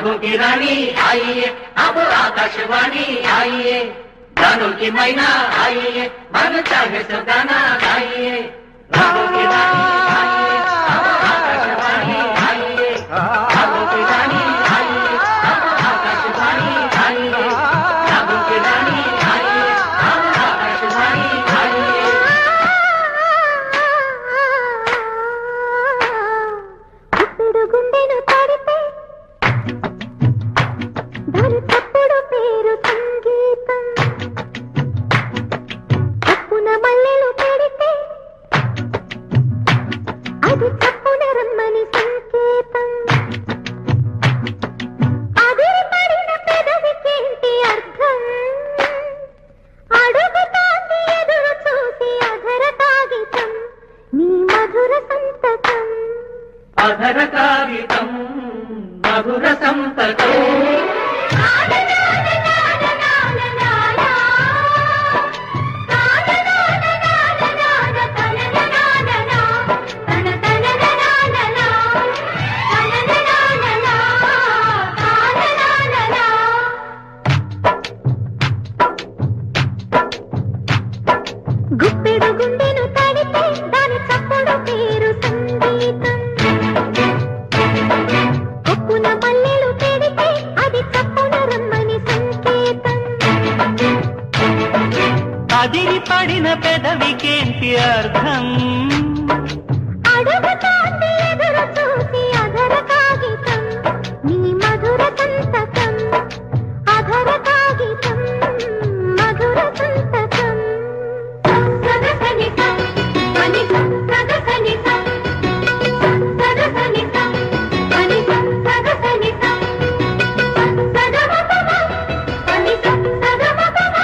बाबू की रानी आइए अब आकाशवाणी आइए गानों की मैना आइए मन चाहे तो गाना गाइए बाबू की रानी आइए अब आकाशवाणी आइए बाबू की रानी आइए अब आकाशवाणी आइए बाबू की रानी आइए अब आकाशवाणी आइए ఇప్పుడు గుండెను తాడితే దాని తప్పుడు పేరు సంగీతం తప్పున మల్లెలు పెడితే అది తప్పున రమ్మని సంకేతం అదిరి పడిన పెదవికేంటి అర్థం అడుగుతాంది ఎదురు చూసి అధర కాగితం నీ మధుర సంతకం అధర కాగితం మధుర సంతకం గుప్పెడు గుండెను తడితే దాని చప్పుడు పేరు సంగీతం కొప్పున మల్లెలు పెడితే అది చప్పున రమ్మని సంకేతం అదిరి పడిన పెదవికేంటి అర్థం అడుగుతోంది ఎదురు చూసి అధర కాగితం నీ మధుర సంతకం అధర కాగితం మధుర సంతకం సగసనిత అనిత సగసనిత సగసనిత అనిత సగసనిత సగమపమ అనిత సగమపమ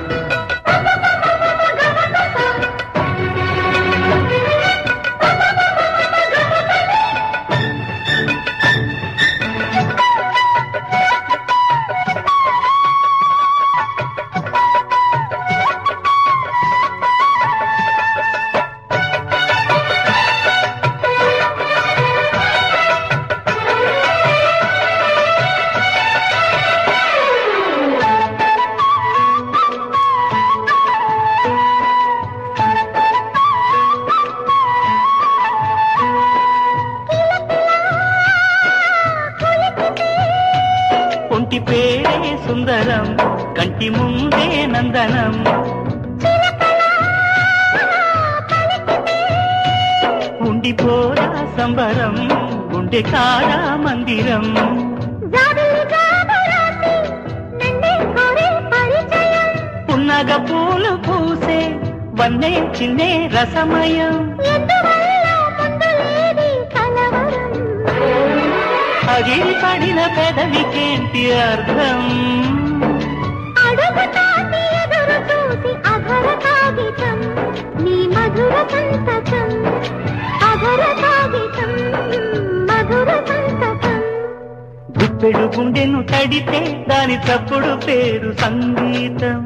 ఒంటి పేరే సుందరం కంటి ముందే నందనం ఉండిపోరా సంబరం గుండె కాడా మందిరం జాబిలి జాబరాసి నన్నే కోరే పరిచయం పున్నగ పూలు పూసే వన్నే చిన్నే రసమయం ఎందువల్ల ముందు లేని కలవరం అగిరి పడిన పెదవికేంటి అర్థం అడుగుతాంది ఎదురు చూసి అధర కాగితం నీ మధుర సంతకం అధర కాగితం మధుర సంతకం గుప్పెడు గుండెను తడితే దాని తప్పుడు పేరు సంగీతం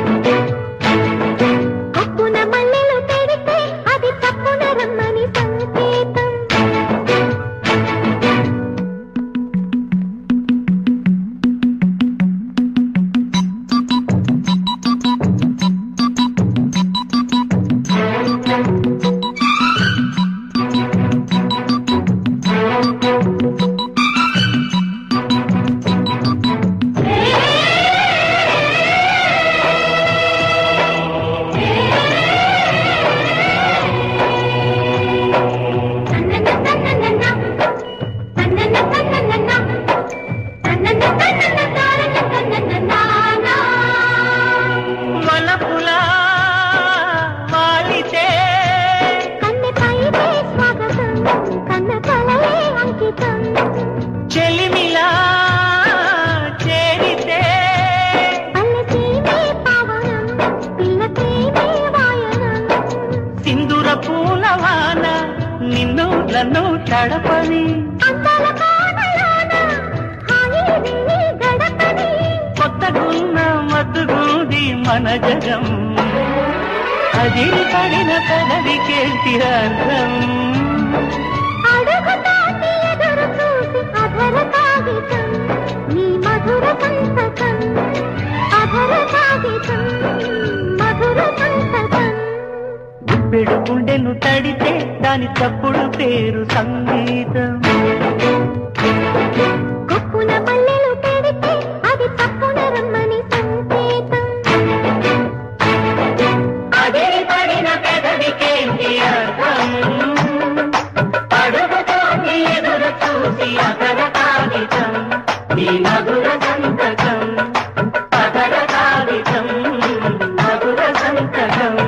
కప్పున మల్లెలు పెడితే అది తప్పున రమ్మని సంకేతం వలపులా వాలితే చెలిమిలా చేరితే సింధుర పూలవాన నిన్ను నన్ను తడపని కొత్తగున్న మత్తుగుంది మన జగం అది పడిన పెదవికేంటి అర్థం అడుగుతాంది ఎదురు చూసి అధర కాగితం సంతకం అధర కాగితం మధుర సంతకం గుప్పెడు గుండెను తడితే దాని తప్పుడు పేరు సంగీతం కొప్పున మల్లెలు పెడితే అది తప్పున రమ్మని సంకేతం అదే పడిన పెదవికేంటి అర్థం అడుగుతోంది ఎదురు చూసి అతర కాగితం నీ మధుర సంతకం అతర కాగితం మధుర సంతకం